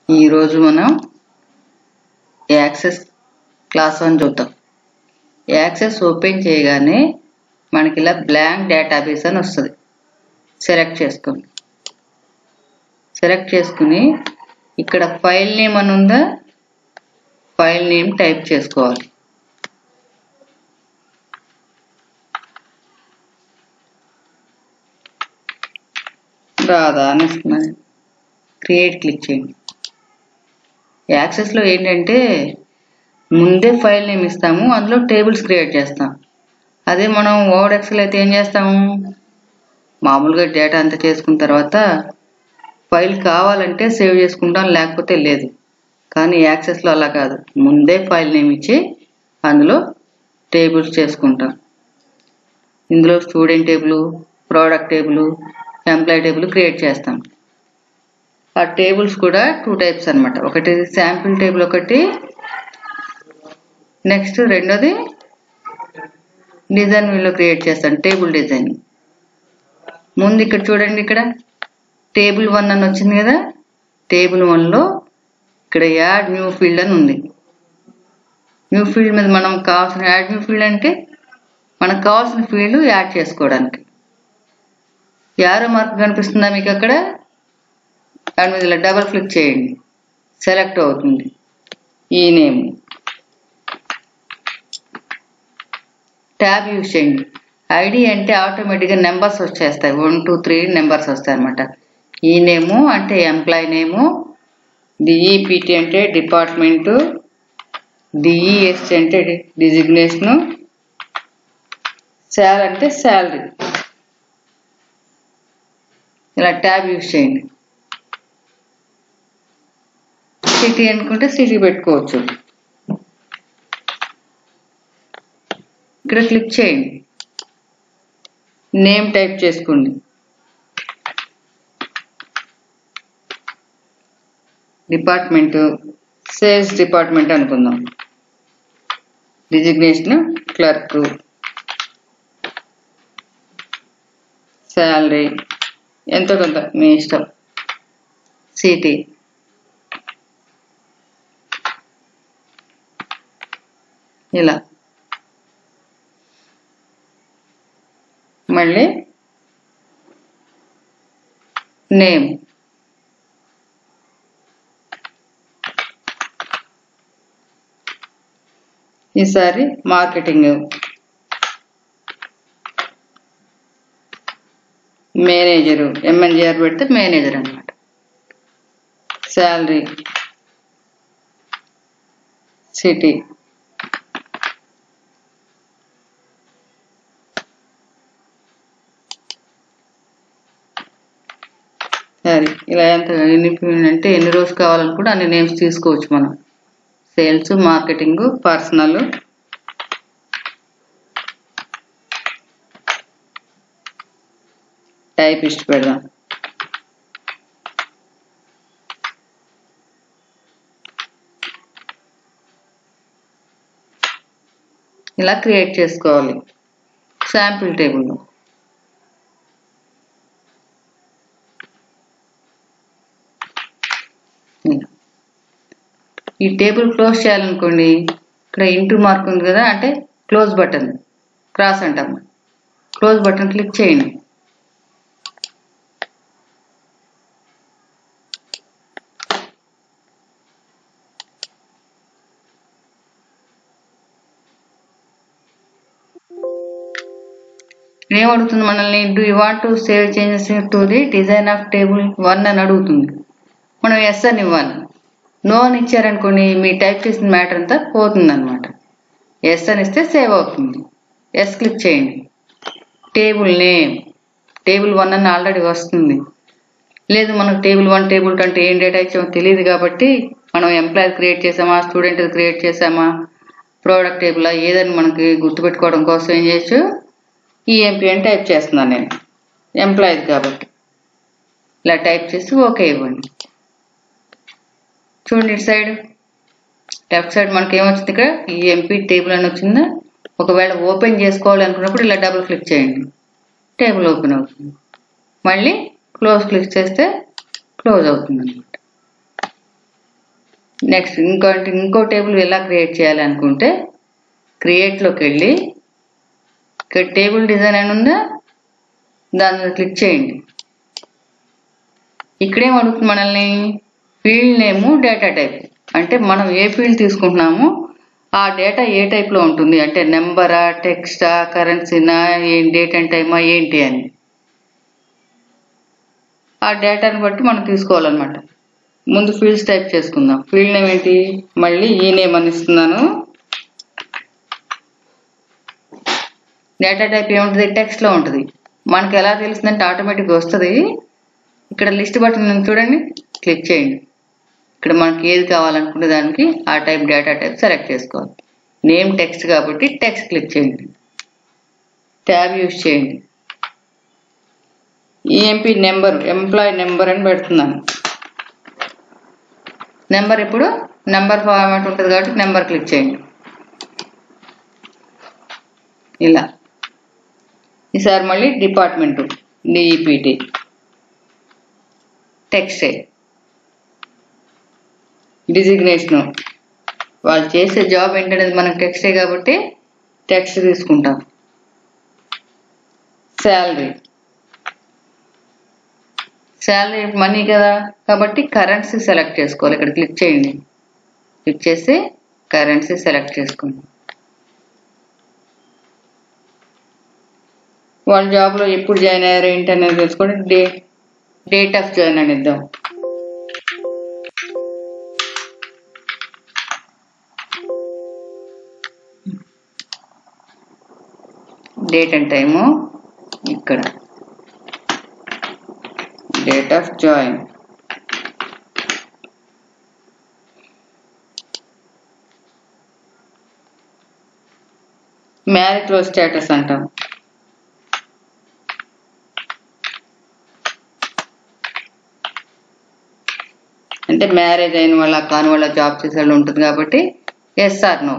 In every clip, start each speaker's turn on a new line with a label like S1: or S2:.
S1: ఈరోజు మనం Access class one చూద్దాం యాక్సెస్ ఓపెన్ చేయగానే మనకి ఇలా బ్లాంక్ డేటాబేస్ అని వస్తుంది సెలెక్ట్ చేసుకోండి సెలెక్ట్ చేసుకుని ఇక్కడ ఫైల్ నేమ్ అని ఉందా ఫైల్ నేమ్ టైప్ చేసుకోవాలి రాదా అని ఇస్తున్నాను క్రియేట్ క్లిక్ చేయండి యాక్సెస్లో ఏంటంటే ముందే ఫైల్ నేమ్ ఇస్తాము అందులో టేబుల్స్ క్రియేట్ చేస్తాం అదే మనం ఓవర్ ఎక్సెల్ అయితే ఏం చేస్తాము మామూలుగా డేటా అంతా చేసుకున్న తర్వాత ఫైల్ కావాలంటే సేవ్ చేసుకుంటాం లేకపోతే లేదు కానీ యాక్సెస్లో అలా కాదు ముందే ఫైల్ నేమ్ ఇచ్చి అందులో టేబుల్స్ చేసుకుంటాం ఇందులో student table product table employee table create చేస్తాం ఆ టేబుల్స్ కూడా టూ టైప్స్ అనమాట ఒకటి శాంపిల్ టేబుల్ ఒకటి నెక్స్ట్ రెండోది డిజైన్ వ్యూలో క్రియేట్ చేస్తాను టేబుల్ డిజైన్ ముందు ఇక్కడ చూడండి ఇక్కడ టేబుల్ వన్ అని వచ్చింది కదా టేబుల్ వన్లో ఇక్కడ యాడ్ న్యూ ఫీల్డ్ అని ఉంది న్యూ ఫీల్డ్ మీద మనం కావాల్సిన యాడ్ న్యూ ఫీల్డ్ అంటే మనకు కావాల్సిన ఫీల్డ్ యాడ్ చేసుకోవడానికి యారో మార్క్ కనిపిస్తుందా మీకు అక్కడ దాని మీద ఇలా డబల్ క్లిక్ చేయండి సెలెక్ట్ అవుతుంది ఈ నేమ్ ట్యాబ్ యూజ్ చేయండి ఐడి అంటే ఆటోమేటిక్గా నెంబర్స్ వచ్చేస్తాయి వన్ టూ త్రీ నెంబర్స్ వస్తాయి అనమాట ఈ నేము అంటే ఎంప్లాయ్ నేము డిఈపిటి అంటే డిపార్ట్మెంటు డిఈఎస్ అంటే డిజిగ్నేషను శాల్ అంటే శాలరీ ఇలా ట్యాబ్ యూజ్ చేయండి సిటీ అనుకుంటే సిటీ పెట్టుకోవచ్చు ఇక్కడ క్లిక్ చేయండి నేమ్ టైప్ చేసుకోండి డిపార్ట్మెంట్ సేల్స్ డిపార్ట్మెంట్ అనుకుందాం డిజిగ్నేషన్ క్లర్క్ శాలరీ ఎంతో కొంత మీ ఇష్టం సిటీ ఇలా మళ్ళీ నేమ్ ఈసారి మార్కెటింగ్ మేనేజరు ఎంఎన్జిఆర్ పెడితే మేనేజర్ అనమాట శాలరీ సిటీ సరే ఇలా ఎంత ఎన్ని అంటే ఎన్ని రోజు కావాలనుకుంటే అన్ని నేమ్స్ తీసుకోవచ్చు మనం సేల్స్ మార్కెటింగ్ పర్సనల్ టైపిస్ట్ పెడదాం ఇలా క్రియేట్ చేసుకోవాలి శాంపిల్ టేబుల్లో ఈ టేబుల్ క్లోజ్ చేయాలనుకోండి ఇక్కడ ఇంటూ మార్క్ ఉంది కదా అంటే క్లోజ్ బటన్ క్రాస్ అంటాం క్లోజ్ బటన్ క్లిక్ చేయండి ఏమడుగుతుంది మనల్ని do you want to save changes to the design of table one అని అడుగుతుంది మనం ఎస్ అని ఇవ్వాలి నో అని ఇచ్చారనుకోండి మీ టైప్ చేసిన మ్యాటర్ అంతా పోతుంది అనమాట ఎస్ అని ఇస్తే సేవ్ అవుతుంది ఎస్ క్లిక్ చేయండి టేబుల్ నేమ్ టేబుల్ వన్ అని ఆల్రెడీ వస్తుంది లేదు మనకు టేబుల్ వన్ టేబుల్ టూ అంటే ఏం డేటా ఇచ్చామో తెలియదు కాబట్టి మనం ఎంప్లాయీ క్రియేట్ చేసామా స్టూడెంట్ క్రియేట్ చేసామా ప్రోడక్ట్ టేబుల్ ఏదని మనకి గుర్తుపెట్టుకోవడం కోసం ఏం చేయొచ్చు ఈఎంపీ అని టైప్ చేస్తున్నాను నేను ఎంప్లాయీ కాబట్టి ఇలా టైప్ చేసి ఓకే ఇవ్వండి చూడండి ఇటు సైడ్ లెఫ్ట్ సైడ్ మనకి ఏమొచ్చింది ఇక్కడ ఈఎంపీ టేబుల్ అని వచ్చిందా ఒకవేళ ఓపెన్ చేసుకోవాలి అనుకున్నప్పుడు ఇలా డబుల్ క్లిక్ చేయండి టేబుల్ ఓపెన్ అవుతుంది మళ్ళీ క్లోజ్ క్లిక్ చేస్తే క్లోజ్ అవుతుంది అనమాట నెక్స్ట్ ఇంకో ఇంకో టేబుల్ ఎలా క్రియేట్ చేయాలనుకుంటే క్రియేట్లోకి వెళ్ళి ఇక్కడ టేబుల్ డిజైన్ అని ఉందా దాని మీద క్లిక్ చేయండి ఇక్కడేం అడుగుతుంది మనల్ని ఫీల్డ్ నేము డేటా టైప్ అంటే మనం ఏ ఫీల్డ్ తీసుకుంటున్నామో ఆ డేటా ఏ టైప్లో ఉంటుంది అంటే నెంబరా టెక్స్టా కరెన్సీనా ఏం డేట్ అండ్ టైమా ఏంటి అని ఆ డేటాని బట్టి మనం తీసుకోవాలన్నమాట ముందు ఫీల్డ్స్ టైప్ చేసుకుందాం ఫీల్డ్ నేమ్ ఏంటి మళ్ళీ ఈ నేమ్ అని ఇస్తున్నాను డేటా టైప్ ఏముంటుంది టెక్స్ట్లో ఉంటుంది మనకి ఎలా తెలుస్తుందంటే ఆటోమేటిక్గా వస్తుంది ఇక్కడ లిస్ట్ బటన్ ఉంది చూడండి క్లిక్ చేయండి ఇక్కడ మనకి ఏది కావాలనుకునే దానికి ఆ టైప్ డేటా టైప్ సెలెక్ట్ చేసుకోవాలి నేమ్ టెక్స్ట్ కాబట్టి టెక్స్ట్ క్లిక్ చేయండి ట్యాబ్ యూస్ చేయండి ఈఎంపీ నెంబర్ ఎంప్లాయ్ నెంబర్ అని పెడుతున్నాను నెంబర్ ఇప్పుడు నెంబర్ ఫార్మాట్ ఉంటుంది కాబట్టి నెంబర్ క్లిక్ చేయండి ఇలా ఈసారి మళ్ళీ డిపార్ట్మెంట్ డిఈపిటి టెక్స్టైల్ డిజిగ్నేషను వాళ్ళు చేసే జాబ్ ఏంటనేది మనకు టెక్స్టే కాబట్టి టెక్స్ట్ తీసుకుంటాం శాలరీ శాలరీ మనీ కదా కాబట్టి కరెన్సీ సెలెక్ట్ చేసుకోవాలి ఇక్కడ క్లిక్ చేయండి క్లిక్ చేసి కరెన్సీ సెలెక్ట్ చేసుకోండి వాళ్ళ జాబ్లో ఎప్పుడు జాయిన్ అయ్యారు ఏంటి అనేది తెలుసుకోండి డే డేట్ ఆఫ్ జాయిన్ అని ఇద్దాం డేట్ అండ్ టైము ఇక్కడ డేట్ ఆఫ్ జాయిన్ మ్యారేజ్ లో స్టేటస్ అంటాం అంటే మ్యారేజ్ అయిన వాళ్ళ కాని వాళ్ళ జాబ్ చేసే వాళ్ళు ఉంటుంది కాబట్టి ఎస్ ఆర్ నో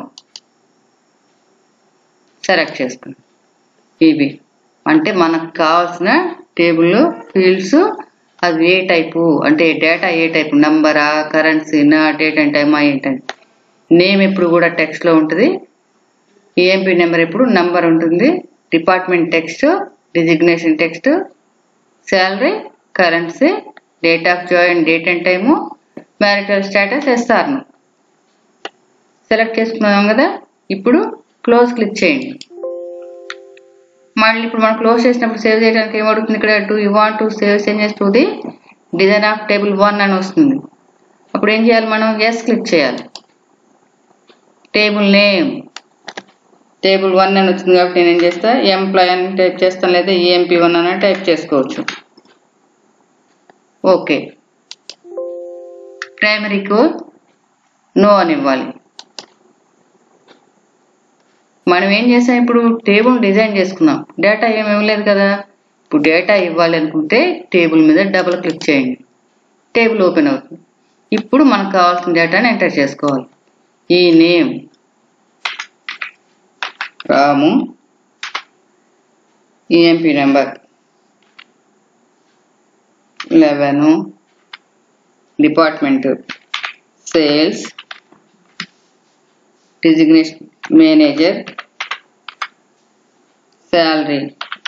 S1: సెలెక్ట్ చేసుకోండి ఇవి అంటే మనకు కావాల్సిన టేబుల్ ఫీల్డ్స్ అది ఏ టైపు అంటే డేటా ఏ టైపు నంబరా కరెన్సీనా డేట్ అండ్ టైమా ఏంటని నేమ్ ఎప్పుడు కూడా టెక్స్ట్లో ఉంటుంది ఈఎంపీ నెంబర్ ఎప్పుడు నంబర్ ఉంటుంది department text designation text salary currency date of join date and time marital status ఎస్ఆర్ను సెలెక్ట్ చేసుకున్నాం కదా ఇప్పుడు క్లోజ్ క్లిక్ చేయండి మళ్ళీ ఇప్పుడు మనం క్లోజ్ చేసినప్పుడు సేవ్ చేయడానికి ఏమడుగుతుంది ఇక్కడ do you want to save changes to the design of table one అని వస్తుంది అప్పుడు ఏం చేయాలి మనం ఎస్ క్లిక్ చేయాలి టేబుల్ నేమ్ టేబుల్ వన్ అని వచ్చింది కాబట్టి నేను ఏం చేస్తా ఎంప్లాయ్ అని టైప్ చేస్తాను లేదా ఈఎంపీ వన్ అని టైప్ చేసుకోవచ్చు ఓకే ప్రైమరీకు నో అని ఇవ్వాలి మనం ఏం చేసాం ఇప్పుడు టేబుల్ డిజైన్ చేసుకున్నాం డేటా ఏమి ఇవ్వలేదు కదా ఇప్పుడు డేటా ఇవ్వాలి అనుకుంటే టేబుల్ మీద డబుల్ క్లిక్ చేయండి టేబుల్ ఓపెన్ అవుతుంది ఇప్పుడు మనకు కావాల్సిన డేటాని ఎంటర్ చేసుకోవాలి ఈ name Ramu EMP number eleven department sales designation manager salary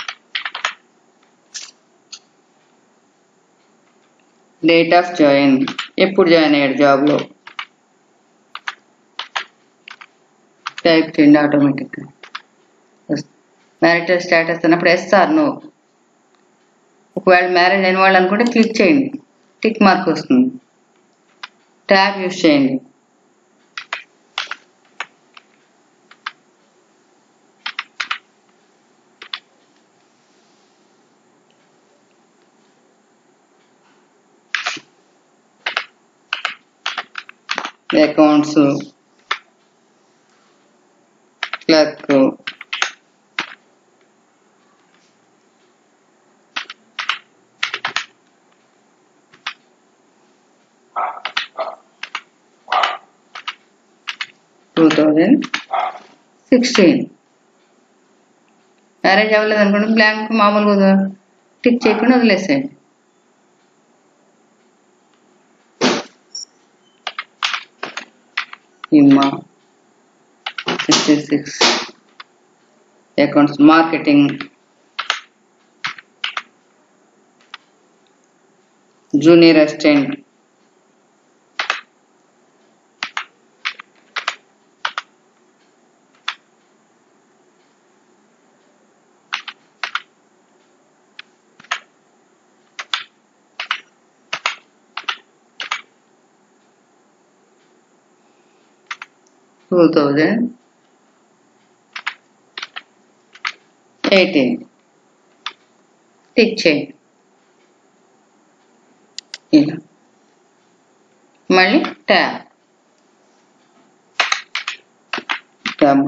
S1: date of join ఎప్పుడు జాయిన్ అయ్యాడు జాబ్లో టైప్ చేయండి ఆటోమేటిక్గా మ్యారిటల్ స్టేటస్ అన్నప్పుడు ఎస్ఆర్ నో ఒకవేళ మ్యారేజ్ అయిన వాళ్ళు అనుకుంటే క్లిక్ చేయండి టిక్ మార్క్ వస్తుంది ట్యాబ్ యూస్ చేయండి accounts clerk two thousand sixteen marriage అవ్వలేదు అనుకోండి బ్లాంక్ మామూలుగా టిక్ చేయకుండా వదిలేసేయండి ఇమ్మా sixty six accounts marketing junior assistant two thousand eighteen tick చేయండి ఇలా మళ్ళీ tab tab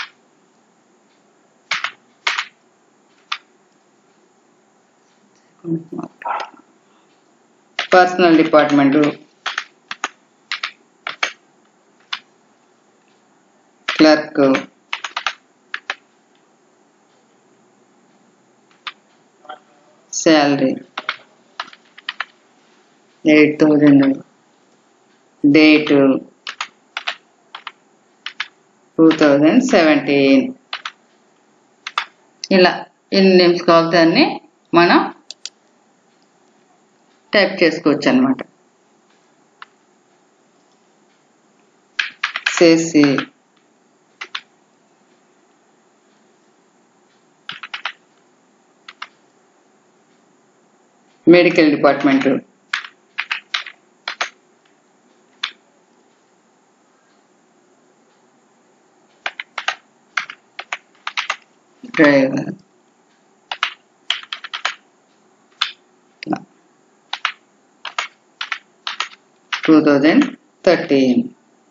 S1: personal department clerk salary eight thousand date two thousand seventeen ఇలా ఎన్ని నేమ్స్ కావాలి దాన్ని మనం టైప్ చేసుకోవచ్చు అనమాట చేసి medical department driver two thousand thirteen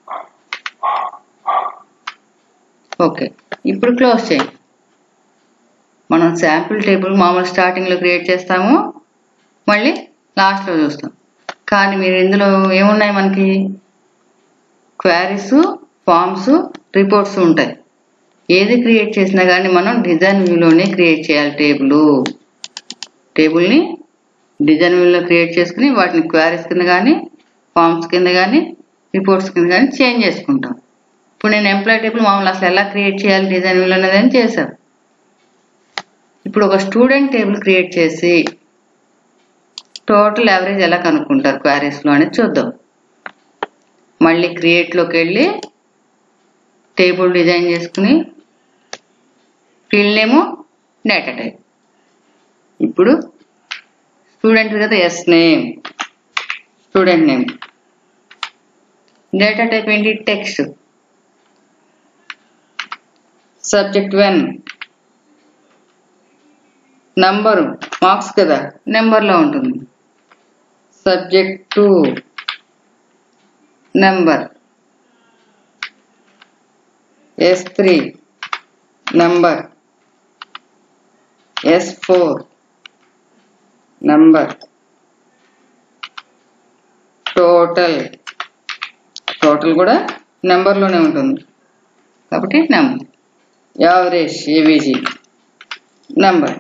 S1: okay ఇప్పుడు క్లోజ్ చేయండి మనం శాంపుల్ టేబుల్ మామూలు స్టార్టింగ్లో క్రియేట్ చేస్తాము మళ్ళీ లాస్ట్లో చూస్తాం కానీ మీరు ఇందులో ఏమున్నాయి మనకి క్వారీస్ ఫామ్స్ రిపోర్ట్స్ ఉంటాయి ఏది క్రియేట్ చేసినా కానీ మనం డిజైన్ వ్యూలోనే క్రియేట్ చేయాలి టేబుల్ టేబుల్ని డిజైన్ వ్యూలో క్రియేట్ చేసుకుని వాటిని క్వారీస్ కింద కానీ ఫామ్స్ కింద కానీ రిపోర్ట్స్ కింద కానీ చేంజ్ చేసుకుంటాం ఇప్పుడు నేను ఎంప్లాయ్ టేబుల్ మామూలు అసలు ఎలా క్రియేట్ చేయాలి డిజైన్ వ్యూలో అనేది అని చేశాను ఇప్పుడు ఒక స్టూడెంట్ టేబుల్ క్రియేట్ చేసి టోటల్ యావరేజ్ ఎలా కనుక్కుంటారు క్వారీస్లో అనేది చూద్దాం మళ్ళీ క్రియేట్లోకి వెళ్ళి టేబుల్ డిజైన్ చేసుకుని ఫీల్డ్ నేము డేటా టైప్ ఇప్పుడు స్టూడెంట్ కదా S name student name data type ఏంటి text subject one number marks కదా నెంబర్లో ఉంటుంది subject two number S three number S four number total total కూడా నెంబర్లోనే ఉంటుంది కాబట్టి నెంబర్ యావరేజ్ ఏబీజీ నెంబర్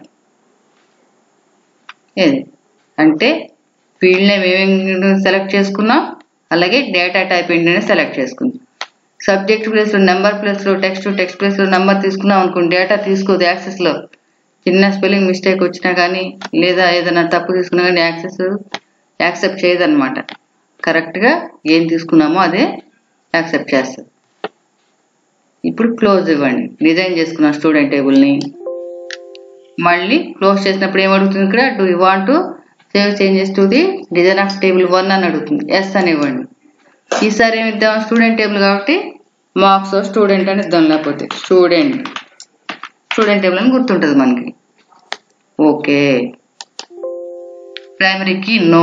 S1: ఇది అంటే ఫీల్డ్ నేమ్ ఏమేమి సెలెక్ట్ చేసుకున్నాం అలాగే డేటా టైప్ ఏంటనే సెలెక్ట్ చేసుకుందాం సబ్జెక్ట్ ప్లేస్లో నెంబర్ ప్లేస్లో టెక్స్ట్ టెక్స్ట్ ప్లేస్లో నెంబర్ తీసుకున్నాం అనుకోండి డేటా తీసుకోదు యాక్సెస్లో చిన్న స్పెల్లింగ్ మిస్టేక్ వచ్చినా కానీ లేదా ఏదైనా తప్పు తీసుకున్నా కానీ యాక్సెస్ యాక్సెప్ట్ చేయదన్నమాట కరెక్ట్గా ఏం తీసుకున్నామో అదే యాక్సెప్ట్ చేస్తుంది ఇప్పుడు క్లోజ్ ఇవ్వండి డిజైన్ చేసుకున్న స్టూడెంట్ టేబుల్ని మళ్ళీ క్లోజ్ చేసినప్పుడు ఏమడుగుతుంది ఇక్కడ do you want to save changes to the design of table one అని అడుగుతుంది ఎస్ అని ఇవ్వండి ఈసారి ఏమి ఇద్దాం స్టూడెంట్ టేబుల్ కాబట్టి మార్క్స్ స్టూడెంట్ అని ఇద్దాం లేకపోతే స్టూడెంట్ స్టూడెంట్ టేబుల్ అని గుర్తుంటుంది మనకి ఓకే ప్రైమరీకి నో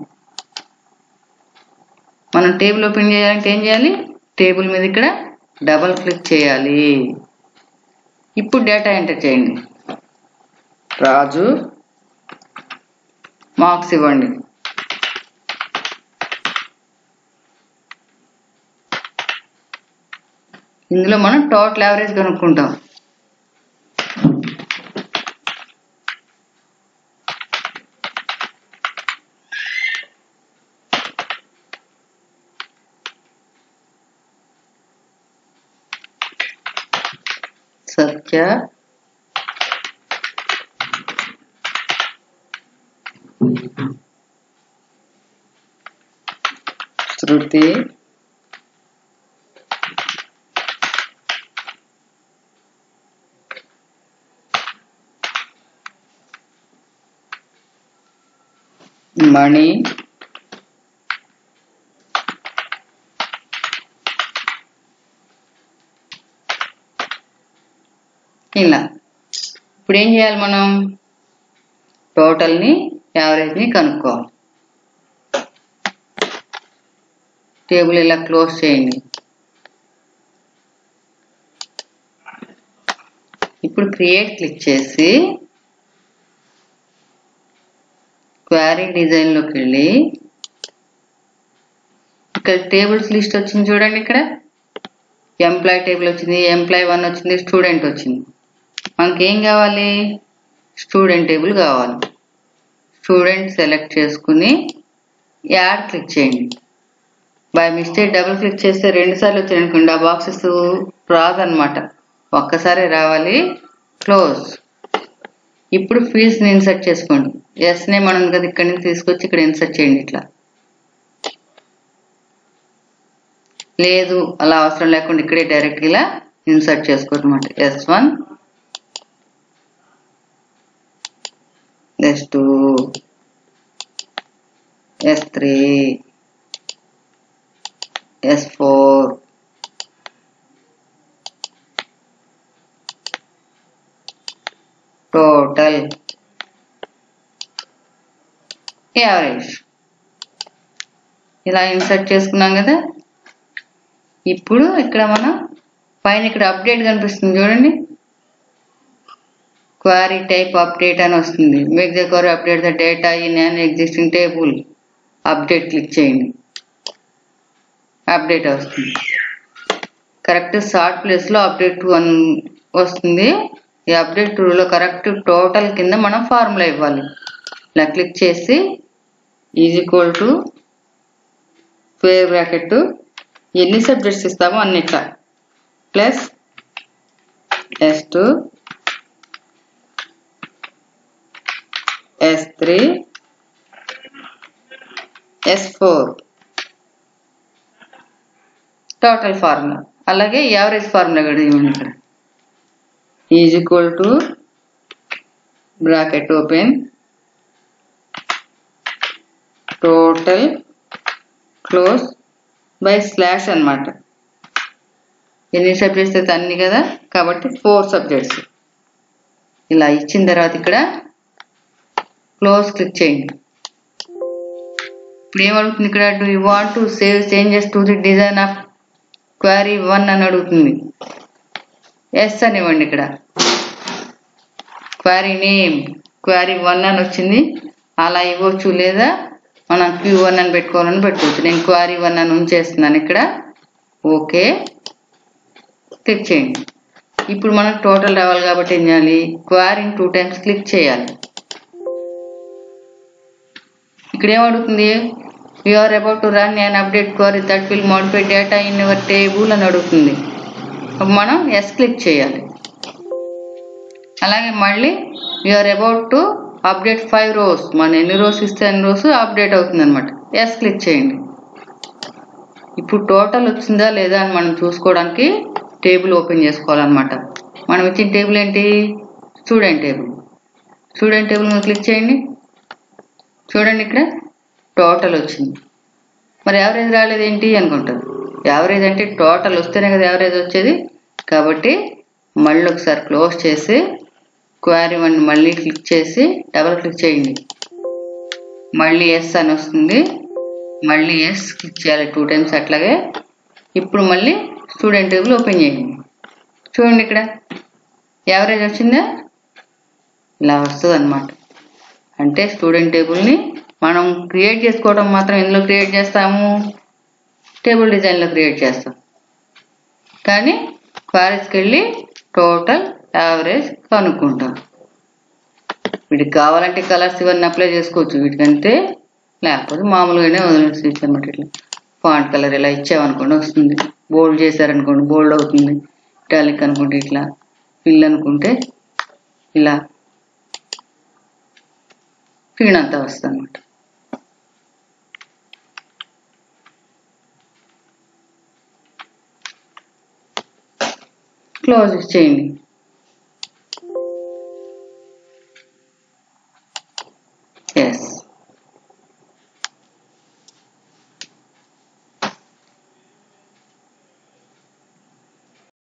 S1: మనం టేబుల్ ఓపెన్ చేయాలంటే ఏం చేయాలి టేబుల్ మీద ఇక్కడ డబల్ క్లిక్ చేయాలి ఇప్పుడు డేటా ఎంటర్ చేయండి రాజు మార్క్స్ ఇవ్వండి ఇందులో మనం టోటల్ యావరేజ్ కనుక్కుంటాం సత్య శృతి మణి ఇలా ఇప్పుడు ఏం చేయాలి మనం టోటల్ని యావరేజ్ని కనుక్కోవాలి టేబుల్ ఇలా క్లోజ్ చేయండి ఇప్పుడు క్రియేట్ క్లిక్ చేసి క్వారీ డిజైన్లోకి వెళ్ళి ఇక్కడ టేబుల్స్ లిస్ట్ వచ్చింది చూడండి ఇక్కడ ఎంప్లాయ్ టేబుల్ వచ్చింది ఎంప్లాయ్ వన్ వచ్చింది స్టూడెంట్ వచ్చింది మనకి ఏం కావాలి స్టూడెంట్ టేబుల్ కావాలి స్టూడెంట్ సెలెక్ట్ చేసుకుని యాడ్ క్లిక్ చేయండి బై మిస్టేక్ డబుల్ క్లిక్ చేస్తే రెండు సార్లు వచ్చాయి అనుకోండి ఆ బాక్సెస్ రాదనమాట ఒక్కసారి రావాలి క్లోజ్ ఇప్పుడు ఫీల్డ్స్ని ఇన్సర్ట్ చేసుకోండి ఎస్ నేమ్ అని ఉంది కదా ఇక్కడి నుంచి తీసుకొచ్చి ఇక్కడ ఇన్సర్ట్ చేయండి ఇట్లా లేదు అలా అవసరం లేకుండా ఇక్కడే డైరెక్ట్ ఇలా ఇన్సర్ట్ చేసుకోవటమాట S one S two S three S four total average ఇలా ఇన్సర్ట్ చేసుకున్నాం కదా ఇప్పుడు ఇక్కడ మనం పైన ఇక్కడ అప్డేట్ కనిపిస్తుంది చూడండి క్వారీ టైప్ అప్డేట్ అని వస్తుంది make the query update the data in an existing table update click చేయండి అప్డేట్ వస్తుంది కరెక్ట్ షార్ట్ ప్లేస్లో అప్డేట్ టూ అని వస్తుంది ఈ అప్డేట్ టూలో కరెక్ట్ టోటల్ కింద మనం ఫార్ములా ఇవ్వాలి ఇలా క్లిక్ చేసి is equal to square bracket ఎన్ని సబ్జెక్ట్స్ ఇస్తామో అన్ని ఇట్లా plus S two S three S four total formula అలాగే యావరేజ్ ఫార్ములా కూడా ఇవ్వండి ఇక్కడ is equal to bracket open total close by slash అన్నమాట ఎన్ని సబ్జెక్ట్స్ అయితే అన్ని కదా కాబట్టి ఫోర్ సబ్జెక్ట్స్ ఇలా ఇచ్చిన తర్వాత ఇక్కడ క్లోజ్ క్లిక్ చేయండి ఇప్పుడు ఏమడుగుతుంది ఇక్కడ do you want to save changes to the design of query one అని అడుగుతుంది ఎస్ అని ఇవ్వండి ఇక్కడ క్వారీ నేమ్ క్వారీ వన్ అని వచ్చింది అలా ఇవ్వచ్చు లేదా మనం క్యూ వన్ అని పెట్టుకోవాలని పెట్టుకోవచ్చు నేను క్వారీ వన్ అని ఉంచేస్తున్నాను ఇక్కడ ఓకే క్లిక్ చేయండి ఇప్పుడు మనకు టోటల్ రావాలి కాబట్టి ఏం చేయాలి క్వారీని టూ టైమ్స్ క్లిక్ చేయాలి ఇక్కడ ఏమడుగుతుంది you are about to run and update query that will modify data in your table అని అడుగుతుంది అప్పుడు మనం ఎస్ క్లిక్ చేయాలి అలాగే మళ్ళీ you are about to update five rows మనం ఎన్ని రోస్ ఇస్తే అన్ని రోస్ అప్డేట్ అవుతుంది అనమాట ఎస్ క్లిక్ చేయండి ఇప్పుడు టోటల్ వచ్చిందా లేదా అని మనం చూసుకోవడానికి టేబుల్ ఓపెన్ చేసుకోవాలన్నమాట మనం ఇచ్చిన టేబుల్ ఏంటి స్టూడెంట్ టేబుల్ స్టూడెంట్ టేబుల్ మీద క్లిక్ చేయండి చూడండి ఇక్కడ టోటల్ వచ్చింది మరి యావరేజ్ రాలేదు ఏంటి అనుకుంటారు యావరేజ్ అంటే టోటల్ వస్తేనే కదా యావరేజ్ వచ్చేది కాబట్టి మళ్ళీ ఒకసారి క్లోజ్ చేసి క్వారీ వన్ మళ్ళీ క్లిక్ చేసి డబల్ క్లిక్ చేయండి మళ్ళీ ఎస్ అని వస్తుంది మళ్ళీ ఎస్ క్లిక్ చేయాలి టూ టైమ్స్ అట్లాగే ఇప్పుడు మళ్ళీ స్టూడెంట్ టేబుల్ ఓపెన్ చేయండి చూడండి ఇక్కడ యావరేజ్ వచ్చిందా ఇలా వస్తుంది అనమాట అంటే స్టూడెంట్ టేబుల్ని మనం క్రియేట్ చేసుకోవడం మాత్రం ఎందులో క్రియేట్ చేస్తాము టేబుల్ డిజైన్లో క్రియేట్ చేస్తాం కానీ క్వారీస్కి వెళ్ళి టోటల్ యావరేజ్ కనుక్కుంటాం వీటికి కావాలంటే కలర్స్ ఇవన్నీ అప్లై చేసుకోవచ్చు వీటికంటే లేకపోతే మామూలుగానే వదిలేసేయచ్చు అనమాట ఇట్లా ఫాంట్ కలర్ ఇలా ఇచ్చామనుకోండి వస్తుంది బోల్డ్ చేశారనుకోండి బోల్డ్ అవుతుంది ఇటాలిక్ అనుకోండి ఇట్లా ఫిల్ అనుకుంటే ఇలా ఫీడ్ అంతా వస్తుంది అనమాట క్లోజ్ చేయండి ఎస్